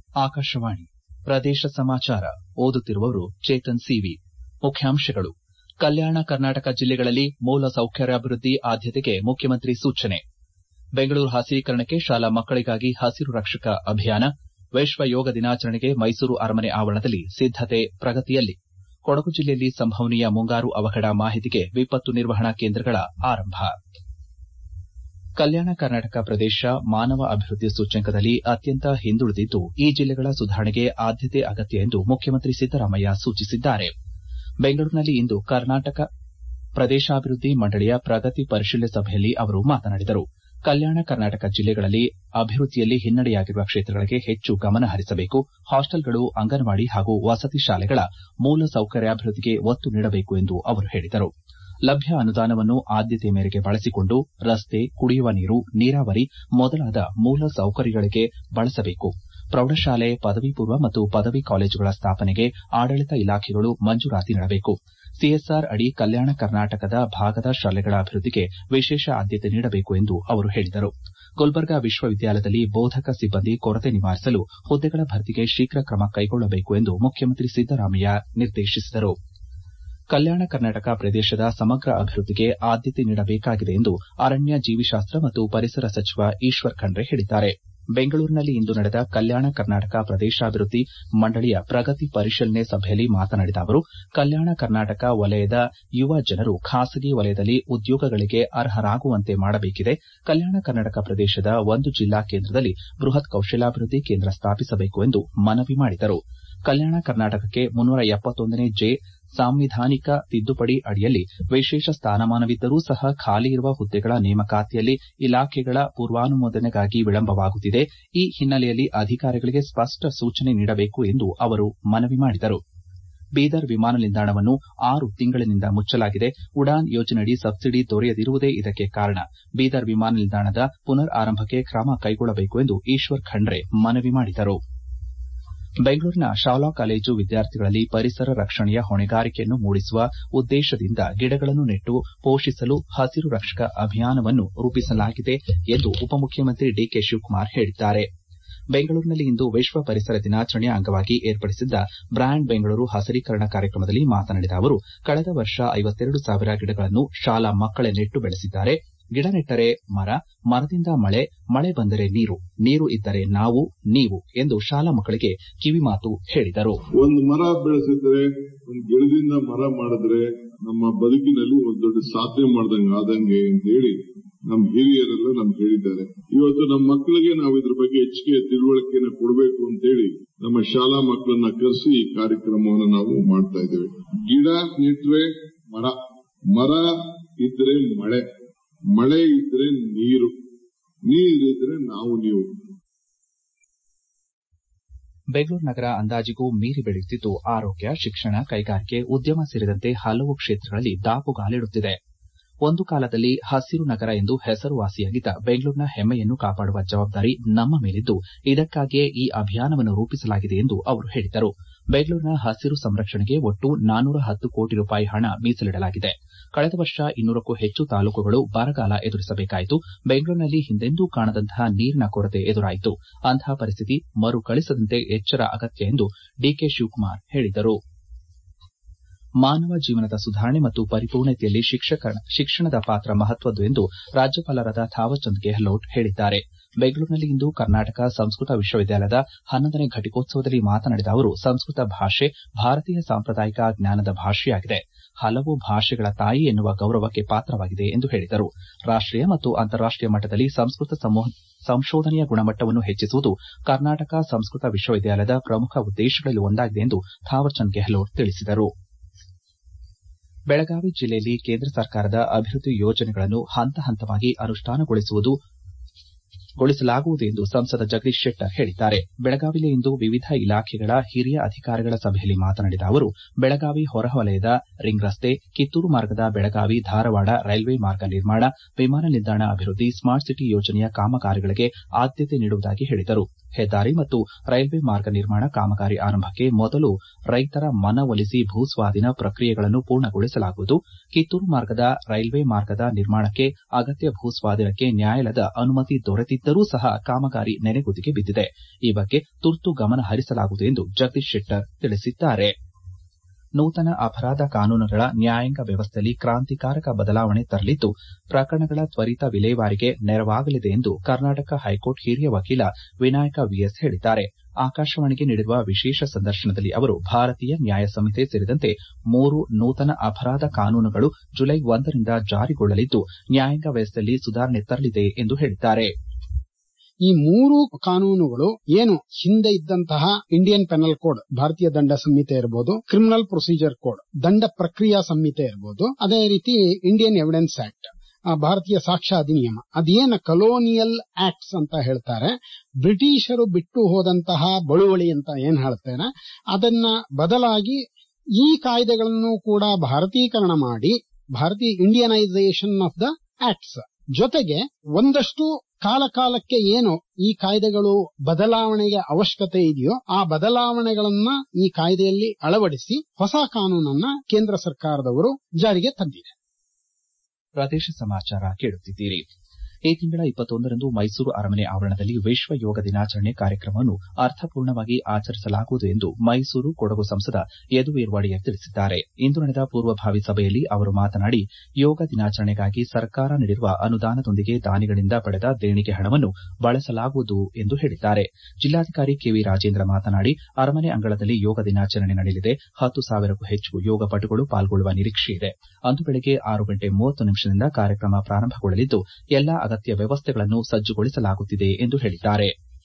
ಆಕಾಶವಾಣಿ ಪ್ರದೇಶ ಸಮಾಚಾರ ಓದುತ್ತಿರುವವರು ಚೇತನ್ ಸಿವಿ ಮುಖ್ಯಾಂಶಗಳು ಕಲ್ಯಾಣ ಕರ್ನಾಟಕ ಜಿಲ್ಲೆಗಳಲ್ಲಿ ಮೂಲ ಸೌಕರ್ಯಾಭಿವೃದ್ಧಿ ಆದ್ಯತೆಗೆ ಮುಖ್ಯಮಂತ್ರಿ ಸೂಚನೆ ಬೆಂಗಳೂರು ಹಸಿರೀಕರಣಕ್ಕೆ ಶಾಲಾ ಮಕ್ಕಳಿಗಾಗಿ ಹಸಿರು ರಕ್ಷಕ ಅಭಿಯಾನ ವಿಶ್ವ ಯೋಗ ದಿನಾಚರಣೆಗೆ ಮೈಸೂರು ಅರಮನೆ ಆವರಣದಲ್ಲಿ ಸಿದ್ದತೆ ಪ್ರಗತಿಯಲ್ಲಿ ಕೊಡಗು ಜಿಲ್ಲೆಯಲ್ಲಿ ಸಂಭವನೀಯ ಮುಂಗಾರು ಅವಘಡ ಮಾಹಿತಿಗೆ ವಿಪತ್ತು ನಿರ್ವಹಣಾ ಕೇಂದ್ರಗಳ ಆರಂಭ ಕಲ್ಯಾಣ ಕರ್ನಾಟಕ ಪ್ರದೇಶ ಮಾನವ ಅಭಿವೃದ್ಧಿ ಸೂಚ್ಯಂಕದಲ್ಲಿ ಅತ್ಯಂತ ಹಿಂದುಳಿದಿದ್ದು ಈ ಜಿಲ್ಲೆಗಳ ಸುಧಾರಣೆಗೆ ಆದ್ಯತೆ ಅಗತ್ಯ ಎಂದು ಮುಖ್ಯಮಂತ್ರಿ ಸಿದ್ದರಾಮಯ್ಯ ಸೂಚಿಸಿದ್ದಾರೆ ಬೆಂಗಳೂರಿನಲ್ಲಿ ಇಂದು ಕರ್ನಾಟಕ ಪ್ರದೇಶಾಭಿವೃದ್ಧಿ ಮಂಡಳಿಯ ಪ್ರಗತಿ ಪರಿಶೀಲನೆ ಸಭೆಯಲ್ಲಿ ಅವರು ಮಾತನಾಡಿದರು ಕಲ್ಯಾಣ ಕರ್ನಾಟಕ ಜಿಲ್ಲೆಗಳಲ್ಲಿ ಅಭಿವೃದ್ಧಿಯಲ್ಲಿ ಹಿನ್ನಡೆಯಾಗಿರುವ ಕ್ಷೇತ್ರಗಳಿಗೆ ಹೆಚ್ಚು ಗಮನ ಹರಿಸಬೇಕು ಹಾಸ್ಟೆಲ್ಗಳು ಅಂಗನವಾಡಿ ಹಾಗೂ ವಸತಿ ಶಾಲೆಗಳ ಮೂಲ ಸೌಕರ್ಯಾಭಿವೃದ್ಧಿಗೆ ಒತ್ತು ನೀಡಬೇಕು ಎಂದು ಅವರು ಹೇಳಿದರು ಲಭ್ಯ ಅನುದಾನವನ್ನು ಆದ್ಯತೆ ಮೇರೆಗೆ ಬಳಸಿಕೊಂಡು ರಸ್ತೆ ಕುಡಿಯುವ ನೀರು ನೀರಾವರಿ ಮೊದಲಾದ ಮೂಲ ಸೌಕರ್ಯಗಳಿಗೆ ಬಳಸಬೇಕು ಪ್ರೌಢಶಾಲೆ ಪದವಿ ಪೂರ್ವ ಮತ್ತು ಪದವಿ ಕಾಲೇಜುಗಳ ಸ್ಥಾಪನೆಗೆ ಆಡಳಿತ ಇಲಾಖೆಗಳು ಮಂಜೂರಾತಿ ನೀಡಬೇಕು ಸಿಎಸ್ಆರ್ ಅಡಿ ಕಲ್ಯಾಣ ಕರ್ನಾಟಕದ ಭಾಗದ ಶಾಲೆಗಳ ಅಭಿವೃದ್ಧಿಗೆ ವಿಶೇಷ ಆದ್ಯತೆ ನೀಡಬೇಕು ಎಂದು ಅವರು ಹೇಳಿದರು ಗುಲ್ಬರ್ಗಾ ವಿಶ್ವವಿದ್ಯಾಲಯದಲ್ಲಿ ಬೋಧಕ ಸಿಬ್ಬಂದಿ ಕೊರತೆ ನಿವಾರಿಸಲು ಹುದ್ದೆಗಳ ಭರ್ತಿಗೆ ಶೀಘ್ರ ಕ್ರಮ ಕೈಗೊಳ್ಳಬೇಕು ಎಂದು ಮುಖ್ಯಮಂತ್ರಿ ಸಿದ್ದರಾಮಯ್ಯ ನಿರ್ದೇಶಿಸಿದರು ಕಲ್ಯಾಣ ಕರ್ನಾಟಕ ಪ್ರದೇಶದ ಸಮಗ್ರ ಅಭಿವೃದ್ಧಿಗೆ ಆದ್ಯತೆ ನೀಡಬೇಕಾಗಿದೆ ಎಂದು ಅರಣ್ಯ ಜೀವಿಶಾಸ್ತ್ರ ಮತ್ತು ಪರಿಸರ ಸಚಿವ ಈಶ್ವರ್ ಖಂಡ್ರೆ ಹೇಳಿದ್ದಾರೆ ಬೆಂಗಳೂರಿನಲ್ಲಿ ಇಂದು ನಡೆದ ಕಲ್ಯಾಣ ಕರ್ನಾಟಕ ಪ್ರದೇಶಾಭಿವೃದ್ಧಿ ಮಂಡಳಿಯ ಪ್ರಗತಿ ಪರಿಶೀಲನೆ ಸಭೆಯಲ್ಲಿ ಮಾತನಾಡಿದ ಅವರು ಕಲ್ಯಾಣ ಕರ್ನಾಟಕ ವಲಯದ ಯುವ ಜನರು ಖಾಸಗಿ ವಲಯದಲ್ಲಿ ಉದ್ಯೋಗಗಳಿಗೆ ಅರ್ಹರಾಗುವಂತೆ ಮಾಡಬೇಕಿದೆ ಕಲ್ಯಾಣ ಕರ್ನಾಟಕ ಪ್ರದೇಶದ ಒಂದು ಜಿಲ್ಲಾ ಕೇಂದ್ರದಲ್ಲಿ ಬೃಹತ್ ಕೌಶಲ್ಯಾಭಿವೃದ್ಧಿ ಕೇಂದ್ರ ಸ್ಥಾಪಿಸಬೇಕು ಎಂದು ಮನವಿ ಮಾಡಿದರು ಕಲ್ಯಾಣ ಕರ್ನಾಟಕಕ್ಕೆ ಮುನ್ನೂರ ಎಪ್ಪತ್ತೊಂದನೇ ಜೆ ಸಾಂವಿಧಾನಿಕ ತಿದ್ದುಪಡಿ ಅಡಿಯಲ್ಲಿ ವಿಶೇಷ ಸ್ಥಾನಮಾನವಿದ್ದರೂ ಸಹ ಖಾಲಿ ಇರುವ ಹುದ್ದೆಗಳ ನೇಮಕಾತಿಯಲ್ಲಿ ಇಲಾಖೆಗಳ ಪೂರ್ವಾನುಮೋದನೆಗಾಗಿ ವಿಳಂಬವಾಗುತ್ತಿದೆ ಈ ಹಿನ್ನೆಲೆಯಲ್ಲಿ ಅಧಿಕಾರಿಗಳಿಗೆ ಸ್ಪಷ್ಟ ಸೂಚನೆ ನೀಡಬೇಕು ಎಂದು ಅವರು ಮನವಿ ಮಾಡಿದರು ಬೀದರ್ ವಿಮಾನ ನಿಲ್ದಾಣವನ್ನು ಆರು ತಿಂಗಳಿನಿಂದ ಮುಚ್ಚಲಾಗಿದೆ ಉಡಾನ್ ಯೋಜನೆಯಡಿ ಸಬ್ಸಿಡಿ ದೊರೆಯದಿರುವುದೇ ಇದಕ್ಕೆ ಕಾರಣ ಬೀದರ್ ವಿಮಾನ ನಿಲ್ದಾಣದ ಪುನರ್ ಆರಂಭಕ್ಕೆ ಕ್ರಮ ಕೈಗೊಳ್ಳಬೇಕು ಎಂದು ಈಶ್ವರ್ ಖಂಡ್ರೆ ಮನವಿ ಮಾಡಿದರು ಬೆಂಗಳೂರಿನ ಶಾಲಾ ಕಾಲೇಜು ವಿದ್ಯಾರ್ಥಿಗಳಲ್ಲಿ ಪರಿಸರ ರಕ್ಷಣೆಯ ಹೊಣೆಗಾರಿಕೆಯನ್ನು ಮೂಡಿಸುವ ಉದ್ದೇಶದಿಂದ ಗಿಡಗಳನ್ನು ನೆಟ್ಟು ಪೋಷಿಸಲು ಹಸಿರು ರಕ್ಷಕ ಅಭಿಯಾನವನ್ನು ರೂಪಿಸಲಾಗಿದೆ ಎಂದು ಉಪಮುಖ್ಯಮಂತ್ರಿ ಡಿಕೆ ಶಿವಕುಮಾರ್ ಹೇಳಿದ್ದಾರೆ ಬೆಂಗಳೂರಿನಲ್ಲಿ ಇಂದು ವಿಶ್ವ ಪರಿಸರ ದಿನಾಚರಣೆಯ ಅಂಗವಾಗಿ ಏರ್ಪಡಿಸಿದ್ದ ಬ್ರ್ಯಾಂಡ್ ಬೆಂಗಳೂರು ಹಸಿರೀಕರಣ ಕಾರ್ಯಕ್ರಮದಲ್ಲಿ ಮಾತನಾಡಿದ ಅವರು ಕಳೆದ ವರ್ಷ ಐವತ್ತೆರಡು ಸಾವಿರ ಗಿಡಗಳನ್ನು ಶಾಲಾ ಮಕ್ಕಳೇ ನೆಟ್ಟು ಬೆಳೆಸಿದ್ದಾರೆ ಗಿಡ ನೆಟ್ಟರೆ ಮರ ಮರದಿಂದ ಮಳೆ ಮಳೆ ಬಂದರೆ ನೀರು ನೀರು ಇದ್ದರೆ ನಾವು ನೀವು ಎಂದು ಶಾಲಾ ಮಕ್ಕಳಿಗೆ ಕಿವಿಮಾತು ಹೇಳಿದರು ಒಂದು ಮರ ಬೆಳೆಸಿದ್ರೆ ಒಂದು ಗಿಡದಿಂದ ಮರ ಮಾಡಿದ್ರೆ ನಮ್ಮ ಬದುಕಿನಲ್ಲಿ ಒಂದು ದೊಡ್ಡ ಸಾಧನೆ ಮಾಡ್ದಂಗೆ ಆದಂಗೆ ಅಂತ ಹೇಳಿ ನಮ್ಮ ಹಿರಿಯರೆಲ್ಲ ನಮ್ಗೆ ಹೇಳಿದ್ದಾರೆ ಇವತ್ತು ನಮ್ಮ ಮಕ್ಕಳಿಗೆ ನಾವು ಇದ್ರ ಬಗ್ಗೆ ಹೆಚ್ಚಿಗೆ ತಿಳುವಳಿಕೆಯನ್ನು ಕೊಡಬೇಕು ಅಂತ ಹೇಳಿ ನಮ್ಮ ಶಾಲಾ ಮಕ್ಕಳನ್ನ ಕರೆಸಿ ಈ ಕಾರ್ಯಕ್ರಮವನ್ನು ನಾವು ಮಾಡ್ತಾ ಇದ್ದೇವೆ ಗಿಡ ನೆಟ್ರೆ ಮರ ಮರ ಇದ್ರೆ ಮಳೆ ಮಳೆ ಇದ್ರೆ ನೀರು ನೀರಿದ್ರೆ ನಾವು ನೀವು ಬೆಂಗಳೂರು ನಗರ ಅಂದಾಜಿಗೂ ಮೀರಿ ಬೆಳೆಯುತ್ತಿದ್ದು ಆರೋಗ್ಯ ಶಿಕ್ಷಣ ಕೈಗಾರಿಕೆ ಉದ್ಯಮ ಸೇರಿದಂತೆ ಹಲವು ಕ್ಷೇತ್ರಗಳಲ್ಲಿ ದಾಪುಗಾಲಿಡುತ್ತಿದೆ ಒಂದು ಕಾಲದಲ್ಲಿ ಹಸಿರು ನಗರ ಎಂದು ಹೆಸರುವಾಸಿಯಾಗಿದ್ದ ಬೆಂಗಳೂರಿನ ಹೆಮ್ಮೆಯನ್ನು ಕಾಪಾಡುವ ಜವಾಬ್ದಾರಿ ನಮ್ಮ ಮೇಲಿದ್ದು ಇದಕ್ಕಾಗಿಯೇ ಈ ಅಭಿಯಾನವನ್ನು ರೂಪಿಸಲಾಗಿದೆ ಎಂದು ಅವರು ಹೇಳಿದರು ಬೆಂಗಳೂರಿನ ಹಸಿರು ಸಂರಕ್ಷಣೆಗೆ ಒಟ್ಟು ನಾನ್ನೂರ ಹತ್ತು ಕೋಟಿ ರೂಪಾಯಿ ಹಣ ಮೀಸಲಿಡಲಾಗಿದೆ ಕಳೆದ ವರ್ಷ ಇನ್ನೂರಕ್ಕೂ ಹೆಚ್ಚು ತಾಲೂಕುಗಳು ಬರಗಾಲ ಎದುರಿಸಬೇಕಾಯಿತು ಬೆಂಗಳೂರಿನಲ್ಲಿ ಹಿಂದೆಂದೂ ಕಾಣದಂತಹ ನೀರಿನ ಕೊರತೆ ಎದುರಾಯಿತು ಅಂತಹ ಪರಿಸ್ಥಿತಿ ಮರುಕಳಿಸದಂತೆ ಎಚ್ಚರ ಅಗತ್ಯ ಎಂದು ಡಿಕೆ ಶಿವಕುಮಾರ್ ಹೇಳಿದರು ಮಾನವ ಜೀವನದ ಸುಧಾರಣೆ ಮತ್ತು ಪರಿಪೂರ್ಣತೆಯಲ್ಲಿ ಶಿಕ್ಷಣದ ಪಾತ್ರ ಮಹತ್ವದ್ದು ಎಂದು ರಾಜ್ಯಪಾಲರಾದ ಥಾವರ್ಚಂದ್ ಗೆಹ್ಲೋಟ್ ಹೇಳಿದ್ದಾರೆ ಬೆಂಗಳೂರಿನಲ್ಲಿಂದು ಕರ್ನಾಟಕ ಸಂಸ್ಕೃತ ವಿಶ್ವವಿದ್ಯಾಲಯದ ಹನ್ನೊಂದನೇ ಘಟಿಕೋತ್ಸವದಲ್ಲಿ ಮಾತನಾಡಿದ ಅವರು ಸಂಸ್ಕೃತ ಭಾಷೆ ಭಾರತೀಯ ಸಾಂಪ್ರದಾಯಿಕ ಜ್ಞಾನದ ಭಾಷೆಯಾಗಿದೆ ಹಲವು ಭಾಷೆಗಳ ತಾಯಿ ಎನ್ನುವ ಗೌರವಕ್ಕೆ ಪಾತ್ರವಾಗಿದೆ ಎಂದು ಹೇಳಿದರು ರಾಷ್ಟೀಯ ಮತ್ತು ಅಂತಾರಾಷ್ಟೀಯ ಮಟ್ಟದಲ್ಲಿ ಸಂಸ್ಕೃತ ಸಂಶೋಧನೆಯ ಗುಣಮಟ್ಟವನ್ನು ಹೆಚ್ಚಿಸುವುದು ಕರ್ನಾಟಕ ಸಂಸ್ಕೃತ ವಿಶ್ವವಿದ್ಯಾಲಯದ ಪ್ರಮುಖ ಉದ್ದೇಶಗಳಲ್ಲಿ ಒಂದಾಗಿದೆ ಎಂದು ಥಾವರ್ಚಂದ್ ಗೆಹ್ಲೋಟ್ ತಿಳಿಸಿದರು ಬೆಳಗಾವಿ ಜಿಲ್ಲೆಯಲ್ಲಿ ಕೇಂದ್ರ ಸರ್ಕಾರದ ಅಭಿವೃದ್ಧಿ ಯೋಜನೆಗಳನ್ನು ಹಂತ ಹಂತವಾಗಿ ಅನುಷ್ಠಾನಗೊಳಿಸಲಾಗುವುದು ಎಂದು ಸಂಸದ ಜಗದೀಶ್ ಶೆಟ್ಟರ್ ಹೇಳಿದ್ದಾರೆ ಬೆಳಗಾವಿಯಲ್ಲಿಂದು ವಿವಿಧ ಇಲಾಖೆಗಳ ಹಿರಿಯ ಅಧಿಕಾರಿಗಳ ಸಭೆಯಲ್ಲಿ ಮಾತನಾಡಿದ ಅವರು ಬೆಳಗಾವಿ ಹೊರವಲಯದ ರಿಂಗ್ ರಸ್ತೆ ಕಿತ್ತೂರು ಮಾರ್ಗದ ಬೆಳಗಾವಿ ಧಾರವಾಡ ರೈಲ್ವೆ ಮಾರ್ಗ ನಿರ್ಮಾಣ ವಿಮಾನ ನಿಲ್ದಾಣ ಅಭಿವೃದ್ಧಿ ಸ್ಮಾರ್ಟ್ ಸಿಟಿ ಯೋಜನೆಯ ಕಾಮಗಾರಿಗಳಿಗೆ ಆದ್ಯತೆ ನೀಡುವುದಾಗಿ ಹೇಳಿದರು ಹೆದ್ದಾರಿ ಮತ್ತು ರೈಲ್ವೆ ಮಾರ್ಗ ನಿರ್ಮಾಣ ಕಾಮಗಾರಿ ಆರಂಭಕ್ಕೆ ಮೊದಲು ರೈತರ ಮನವೊಲಿಸಿ ಭೂಸ್ವಾಧೀನ ಪ್ರಕ್ರಿಯೆಗಳನ್ನು ಪೂರ್ಣಗೊಳಿಸಲಾಗುವುದು ಕಿತ್ತೂರು ಮಾರ್ಗದ ರೈಲ್ವೆ ಮಾರ್ಗದ ನಿರ್ಮಾಣಕ್ಕೆ ಅಗತ್ಯ ಭೂಸ್ವಾಧೀನಕ್ಕೆ ನ್ಯಾಯಾಲಯದ ಅನುಮತಿ ದೊರೆತಿದ್ದರೂ ಸಹ ಕಾಮಗಾರಿ ನೆನೆಗುದಿಗೆ ಬಿದ್ದಿದೆ ಈ ಬಗ್ಗೆ ತುರ್ತು ಗಮನ ಹರಿಸಲಾಗುವುದು ಎಂದು ಜಗದೀಶ್ ಶೆಟ್ಟರ್ ತಿಳಿಸಿದ್ದಾರೆ ನೂತನ ಅಪರಾಧ ಕಾನೂನುಗಳ ನ್ಯಾಯಾಂಗ ವ್ಯವಸ್ಥೆಯಲ್ಲಿ ಕ್ರಾಂತಿಕಾರಕ ಬದಲಾವಣೆ ತರಲಿದ್ದು ಪ್ರಕರಣಗಳ ತ್ವರಿತ ವಿಲೇವಾರಿಗೆ ನೆರವಾಗಲಿದೆ ಎಂದು ಕರ್ನಾಟಕ ಹೈಕೋರ್ಟ್ ಹಿರಿಯ ವಕೀಲ ವಿನಾಯಕ ವಿಎಸ್ ಹೇಳಿದ್ದಾರೆ ಆಕಾಶವಾಣಿಗೆ ನೀಡಿರುವ ವಿಶೇಷ ಸಂದರ್ಶನದಲ್ಲಿ ಅವರು ಭಾರತೀಯ ನ್ಯಾಯ ಸಂಹಿತೆ ಸೇರಿದಂತೆ ಮೂರು ನೂತನ ಅಪರಾಧ ಕಾನೂನುಗಳು ಜುಲೈ ಒಂದರಿಂದ ಜಾರಿಗೊಳ್ಳಲಿದ್ದು ನ್ಯಾಯಾಂಗ ವ್ಯವಸ್ಥೆಯಲ್ಲಿ ಸುಧಾರಣೆ ತರಲಿದೆ ಎಂದು ಹೇಳಿದ್ದಾರೆ ಈ ಮೂರು ಕಾನೂನುಗಳು ಏನು ಹಿಂದೆ ಇದ್ದಂತಹ ಇಂಡಿಯನ್ ಪೆನಲ್ ಕೋಡ್ ಭಾರತೀಯ ದಂಡ ಸಂಹಿತೆ ಇರಬಹುದು ಕ್ರಿಮಿನಲ್ ಪ್ರೊಸೀಜರ್ ಕೋಡ್ ದಂಡ ಪ್ರಕ್ರಿಯಾ ಸಂಹಿತೆ ಇರಬಹುದು ಅದೇ ರೀತಿ ಇಂಡಿಯನ್ ಎವಿಡೆನ್ಸ್ ಆಕ್ಟ್ ಭಾರತೀಯ ಸಾಕ್ಷ್ಯ ಅಧಿನಿಯಮ ಅದೇನ ಕಲೋನಿಯಲ್ ಆಕ್ಟ್ಸ್ ಅಂತ ಹೇಳ್ತಾರೆ ಬ್ರಿಟಿಷರು ಬಿಟ್ಟು ಹೋದಂತಹ ಬಳುವಳಿ ಅಂತ ಏನ್ ಹೇಳ್ತಾರೆ ಅದನ್ನ ಬದಲಾಗಿ ಈ ಕಾಯ್ದೆಗಳನ್ನು ಕೂಡ ಭಾರತೀಕರಣ ಮಾಡಿ ಭಾರತೀಯ ಇಂಡಿಯನೈಸೇಷನ್ ಆಫ್ ದ ಆಕ್ಟ್ಸ್ ಜೊತೆಗೆ ಒಂದಷ್ಟು ಕಾಲ ಕಾಲಕ್ಕೆ ಏನು ಈ ಕಾಯ್ದೆಗಳು ಬದಲಾವಣೆಗೆ ಅವಶ್ಯಕತೆ ಇದೆಯೋ ಆ ಬದಲಾವಣೆಗಳನ್ನ ಈ ಕಾಯ್ದೆಯಲ್ಲಿ ಅಳವಡಿಸಿ ಹೊಸ ಕಾನೂನನ್ನ ಕೇಂದ್ರ ಸರ್ಕಾರದವರು ಜಾರಿಗೆ ತಂದಿದೆ ಪ್ರದೇಶ ಸಮಾಚಾರ ಕೇಳುತ್ತಿದ್ದೀರಿ ಈ ತಿಂಗಳ ಇಪ್ಪತ್ತೊಂದರಂದು ಮೈಸೂರು ಅರಮನೆ ಆವರಣದಲ್ಲಿ ವಿಶ್ವ ಯೋಗ ದಿನಾಚರಣೆ ಕಾರ್ಯಕ್ರಮವನ್ನು ಅರ್ಥಪೂರ್ಣವಾಗಿ ಆಚರಿಸಲಾಗುವುದು ಎಂದು ಮೈಸೂರು ಕೊಡಗು ಸಂಸದ ಯದುವೀರ್ ಒಡೆಯರ್ ತಿಳಿಸಿದ್ದಾರೆ ಇಂದು ನಡೆದ ಪೂರ್ವಭಾವಿ ಸಭೆಯಲ್ಲಿ ಅವರು ಮಾತನಾಡಿ ಯೋಗ ದಿನಾಚರಣೆಗಾಗಿ ಸರ್ಕಾರ ನೀಡಿರುವ ಅನುದಾನದೊಂದಿಗೆ ದಾನಿಗಳಿಂದ ಪಡೆದ ದೇಣಿಗೆ ಹಣವನ್ನು ಬಳಸಲಾಗುವುದು ಎಂದು ಹೇಳಿದ್ದಾರೆ ಜಿಲ್ಲಾಧಿಕಾರಿ ಕೆವಿ ರಾಜೇಂದ್ರ ಮಾತನಾಡಿ ಅರಮನೆ ಅಂಗಳದಲ್ಲಿ ಯೋಗ ದಿನಾಚರಣೆ ನಡೆಯಲಿದೆ ಹತ್ತು ಸಾವಿರಕ್ಕೂ ಹೆಚ್ಚು ಯೋಗ ಪಟುಗಳು ಪಾಲ್ಗೊಳ್ಳುವ ನಿರೀಕ್ಷೆಯಿದೆ ಅಂದು ಬೆಳಗ್ಗೆ ಆರು ಗಂಟೆ ಮೂವತ್ತು ನಿಮಿಷದಿಂದ ಕಾರ್ಯಕ್ರಮ ಪ್ರಾರಂಭಗೊಳ್ಳಲಿದ್ದು ಎಲ್ಲಾ ಅಗತ್ಯ ವ್ಯವಸ್ಥೆಗಳನ್ನು ಸಜ್ಜುಗೊಳಿಸಲಾಗುತ್ತಿದೆ ಎಂದು ಹೇಳಿದ್ದಾರೆ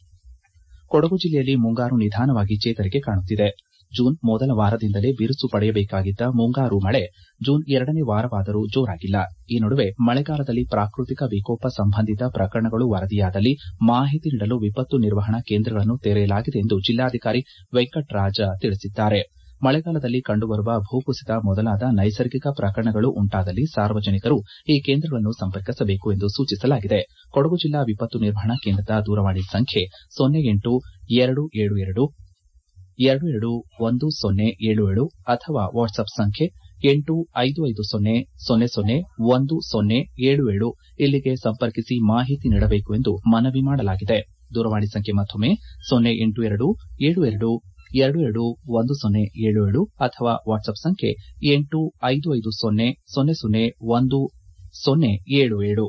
ಕೊಡಗು ಜಿಲ್ಲೆಯಲ್ಲಿ ಮುಂಗಾರು ನಿಧಾನವಾಗಿ ಚೇತರಿಕೆ ಕಾಣುತ್ತಿದೆ ಜೂನ್ ಮೊದಲ ವಾರದಿಂದಲೇ ಬಿರುಸು ಪಡೆಯಬೇಕಾಗಿದ್ದ ಮುಂಗಾರು ಮಳೆ ಜೂನ್ ಎರಡನೇ ವಾರವಾದರೂ ಜೋರಾಗಿಲ್ಲ ಈ ನಡುವೆ ಮಳೆಗಾಲದಲ್ಲಿ ಪ್ರಾಕೃತಿಕ ವಿಕೋಪ ಸಂಬಂಧಿತ ಪ್ರಕರಣಗಳು ವರದಿಯಾದಲ್ಲಿ ಮಾಹಿತಿ ನೀಡಲು ವಿಪತ್ತು ನಿರ್ವಹಣಾ ಕೇಂದ್ರಗಳನ್ನು ತೆರೆಯಲಾಗಿದೆ ಎಂದು ಜಿಲ್ಲಾಧಿಕಾರಿ ವೆಂಕಟರಾಜ ತಿಳಿಸಿದ್ದಾರೆ ಮಳೆಗಾಲದಲ್ಲಿ ಕಂಡುಬರುವ ಭೂಕುಸಿತ ಮೊದಲಾದ ನೈಸರ್ಗಿಕ ಪ್ರಕರಣಗಳು ಉಂಟಾದಲ್ಲಿ ಸಾರ್ವಜನಿಕರು ಈ ಕೇಂದ್ರಗಳನ್ನು ಸಂಪರ್ಕಿಸಬೇಕು ಎಂದು ಸೂಚಿಸಲಾಗಿದೆ ಕೊಡಗು ಜಿಲ್ಲಾ ವಿಪತ್ತು ನಿರ್ವಹಣಾ ಕೇಂದ್ರದ ದೂರವಾಣಿ ಸಂಖ್ಯೆ ಸೊನ್ನೆ ಎಂಟು ಎರಡು ಏಳು ಎರಡು ಎರಡು ಎರಡು ಒಂದು ಸೊನ್ನೆ ಏಳು ಏಳು ಅಥವಾ ವಾಟ್ಸ್ಆಪ್ ಸಂಖ್ಯೆ ಎಂಟು ಐದು ಐದು ಸೊನ್ನೆ ಸೊನ್ನೆ ಸೊನ್ನೆ ಒಂದು ಸೊನ್ನೆ ಏಳು ಏಳು ಇಲ್ಲಿಗೆ ಸಂಪರ್ಕಿಸಿ ಮಾಹಿತಿ ನೀಡಬೇಕು ಎಂದು ಮನವಿ ಮಾಡಲಾಗಿದೆ ದೂರವಾಣಿ ಸಂಖ್ಯೆ ಮತ್ತೊಮ್ಮೆ ಸೊನ್ನೆ ಎಂಟು ಎರಡು ಏಳು ಎರಡು ಎರಡು ಎರಡು ಒಂದು ಸೊನ್ನೆ ಏಳು ಏಳು ಅಥವಾ ವಾಟ್ಸ್ಆಪ್ ಸಂಖ್ಯೆ ಎಂಟು ಐದು ಐದು ಸೊನ್ನೆ ಸೊನ್ನೆ ಸೊನ್ನೆ ಒಂದು ಸೊನ್ನೆ ಏಳು ಏಳು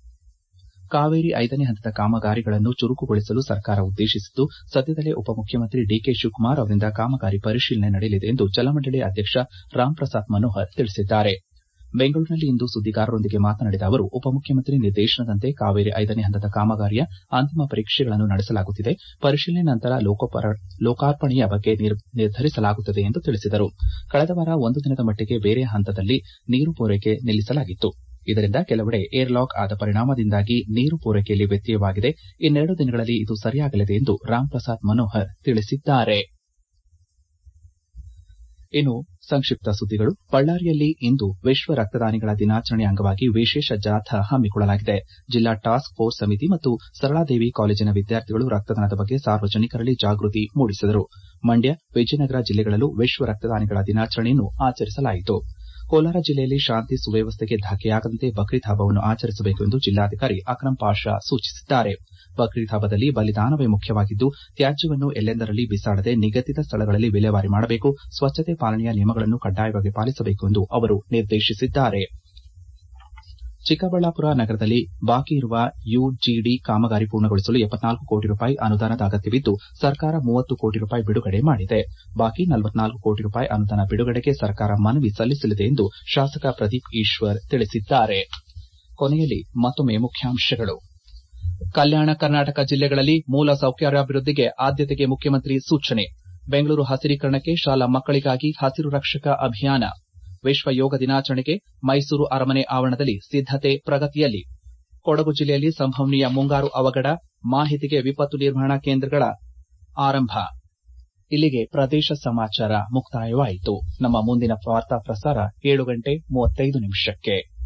ಕಾವೇರಿ ಐದನೇ ಹಂತದ ಕಾಮಗಾರಿಗಳನ್ನು ಚುರುಕುಗೊಳಿಸಲು ಸರ್ಕಾರ ಉದ್ದೇಶಿಸಿದ್ದು ಸದ್ಯದಲ್ಲೇ ಉಪಮುಖ್ಯಮಂತ್ರಿ ಡಿಕೆ ಶಿವಕುಮಾರ್ ಅವರಿಂದ ಕಾಮಗಾರಿ ಪರಿಶೀಲನೆ ನಡೆಯಲಿದೆ ಎಂದು ಜಲಮಂಡಳಿ ಅಧ್ಯಕ್ಷ ರಾಮ್ಪ್ರಸಾದ್ ಮನೋಹರ್ ತಿಳಿಸಿದ್ದಾರೆ ಬೆಂಗಳೂರಿನಲ್ಲಿಂದು ಸುದ್ದಿಗಾರರೊಂದಿಗೆ ಮಾತನಾಡಿದ ಅವರು ಉಪಮುಖ್ಯಮಂತ್ರಿ ನಿರ್ದೇಶನದಂತೆ ಕಾವೇರಿ ಐದನೇ ಹಂತದ ಕಾಮಗಾರಿಯ ಅಂತಿಮ ಪರೀಕ್ಷೆಗಳನ್ನು ನಡೆಸಲಾಗುತ್ತಿದೆ ಪರಿಶೀಲನೆ ನಂತರ ಲೋಕಾರ್ಪಣೆಯ ಬಗ್ಗೆ ನಿರ್ಧರಿಸಲಾಗುತ್ತದೆ ಎಂದು ತಿಳಿಸಿದರು ಕಳೆದ ವಾರ ಒಂದು ದಿನದ ಮಟ್ಟಿಗೆ ಬೇರೆ ಹಂತದಲ್ಲಿ ನೀರು ಪೂರೈಕೆ ನಿಲ್ಲಿಸಲಾಗಿತ್ತು ಇದರಿಂದ ಕೆಲವೆಡೆ ಏರ್ಲಾಕ್ ಆದ ಪರಿಣಾಮದಿಂದಾಗಿ ನೀರು ಪೂರೈಕೆಯಲ್ಲಿ ವ್ಯತ್ಯಯವಾಗಿದೆ ಇನ್ನೆರಡು ದಿನಗಳಲ್ಲಿ ಇದು ಸರಿಯಾಗಲಿದೆ ಎಂದು ರಾಮ್ಪ್ರಸಾದ್ ಮನೋಹರ್ ತಿಳಿಸಿದ್ದಾರೆ ಇನ್ನು ಸಂಕ್ಷಿಪ್ತ ಸುದ್ದಿಗಳು ಬಳ್ಳಾರಿಯಲ್ಲಿ ಇಂದು ವಿಶ್ವ ರಕ್ತದಾನಿಗಳ ದಿನಾಚರಣೆ ಅಂಗವಾಗಿ ವಿಶೇಷ ಜಾಥಾ ಹಮ್ಮಿಕೊಳ್ಳಲಾಗಿದೆ ಜಿಲ್ಲಾ ಟಾಸ್ಕ್ ಫೋರ್ಸ್ ಸಮಿತಿ ಮತ್ತು ಸರಳಾದೇವಿ ಕಾಲೇಜಿನ ವಿದ್ಯಾರ್ಥಿಗಳು ರಕ್ತದಾನದ ಬಗ್ಗೆ ಸಾರ್ವಜನಿಕರಲ್ಲಿ ಜಾಗೃತಿ ಮೂಡಿಸಿದರು ಮಂಡ್ಯ ವಿಜಯನಗರ ಜಿಲ್ಲೆಗಳಲ್ಲೂ ವಿಶ್ವ ರಕ್ತದಾನಿಗಳ ದಿನಾಚರಣೆಯನ್ನು ಆಚರಿಸಲಾಯಿತು ಕೋಲಾರ ಜಿಲ್ಲೆಯಲ್ಲಿ ಶಾಂತಿ ಸುವ್ಯವಸ್ಥೆಗೆ ಧಕ್ಕೆಯಾಗದಂತೆ ಬಕ್ರೀದ್ ಹಬ್ಬವನ್ನು ಆಚರಿಸಬೇಕು ಎಂದು ಜಿಲ್ಲಾಧಿಕಾರಿ ಅಕ್ರಂ ಪಾಷಾ ಸೂಚಿಸಿದ್ದಾರೆ ಬಕ್ರೀದ್ ಹಬ್ಬದಲ್ಲಿ ಬಲಿದಾನವೇ ಮುಖ್ಯವಾಗಿದ್ದು ತ್ಯಾಜ್ಯವನ್ನು ಎಲ್ಲೆಂದರಲ್ಲಿ ಬಿಸಾಡದೆ ನಿಗದಿತ ಸ್ಥಳಗಳಲ್ಲಿ ವಿಲೇವಾರಿ ಮಾಡಬೇಕು ಸ್ವಚ್ಛತೆ ಪಾಲನೆಯ ನಿಯಮಗಳನ್ನು ಕಡ್ಡಾಯವಾಗಿ ಪಾಲಿಸಬೇಕು ಎಂದು ಅವರು ನಿರ್ದೇಶಿಸಿದ್ದಾರೆ ಚಿಕ್ಕಬಳ್ಳಾಪುರ ನಗರದಲ್ಲಿ ಬಾಕಿ ಇರುವ ಯುಜಿಡಿ ಕಾಮಗಾರಿ ಪೂರ್ಣಗೊಳಿಸಲು ಎಪ್ಪತ್ನಾಲ್ಕು ಕೋಟಿ ರೂಪಾಯಿ ಅನುದಾನದ ಅಗತ್ಯವಿದ್ದು ಸರ್ಕಾರ ಮೂವತ್ತು ಕೋಟಿ ರೂಪಾಯಿ ಬಿಡುಗಡೆ ಮಾಡಿದೆ ಬಾಕಿ ನಲವತ್ನಾಲ್ಕು ಕೋಟಿ ರೂಪಾಯಿ ಅನುದಾನ ಬಿಡುಗಡೆಗೆ ಸರ್ಕಾರ ಮನವಿ ಸಲ್ಲಿಸಲಿದೆ ಎಂದು ಶಾಸಕ ಪ್ರದೀಪ್ ಈಶ್ವರ್ ತಿಳಿಸಿದ್ದಾರೆ ಕೊನೆಯಲ್ಲಿ ಮತ್ತೊಮ್ಮೆ ಮುಖ್ಯಾಂಶಗಳು ಕಲ್ಯಾಣ ಕರ್ನಾಟಕ ಜಿಲ್ಲೆಗಳಲ್ಲಿ ಮೂಲ ಸೌಕರ್ಯಾಭಿವೃದ್ಧಿಗೆ ಆದ್ಯತೆಗೆ ಮುಖ್ಯಮಂತ್ರಿ ಸೂಚನೆ ಬೆಂಗಳೂರು ಹಸಿರೀಕರಣಕ್ಕೆ ಶಾಲಾ ಮಕ್ಕಳಿಗಾಗಿ ಹಸಿರು ರಕ್ಷಕ ಅಭಿಯಾನ ವಿಶ್ವ ಯೋಗ ದಿನಾಚರಣೆಗೆ ಮೈಸೂರು ಅರಮನೆ ಆವರಣದಲ್ಲಿ ಸಿದ್ದತೆ ಪ್ರಗತಿಯಲ್ಲಿ ಕೊಡಗು ಜಿಲ್ಲೆಯಲ್ಲಿ ಸಂಭವನೀಯ ಮುಂಗಾರು ಅವಘಡ ಮಾಹಿತಿಗೆ ವಿಪತ್ತು ನಿರ್ವಹಣಾ ಕೇಂದ್ರಗಳ ಆರಂಭ ಇಲ್ಲಿಗೆ ಪ್ರದೇಶ ಸಮಾಚಾರ ಮುಕ್ತಾಯವಾಯಿತು ನಮ್ಮ ಮುಂದಿನ ವಾರ್ತಾ ಪ್ರಸಾರ ಏಳು ಗಂಟೆ ಮೂವತ್ತೈದು ನಿಮಿಷಕ್ಕೆ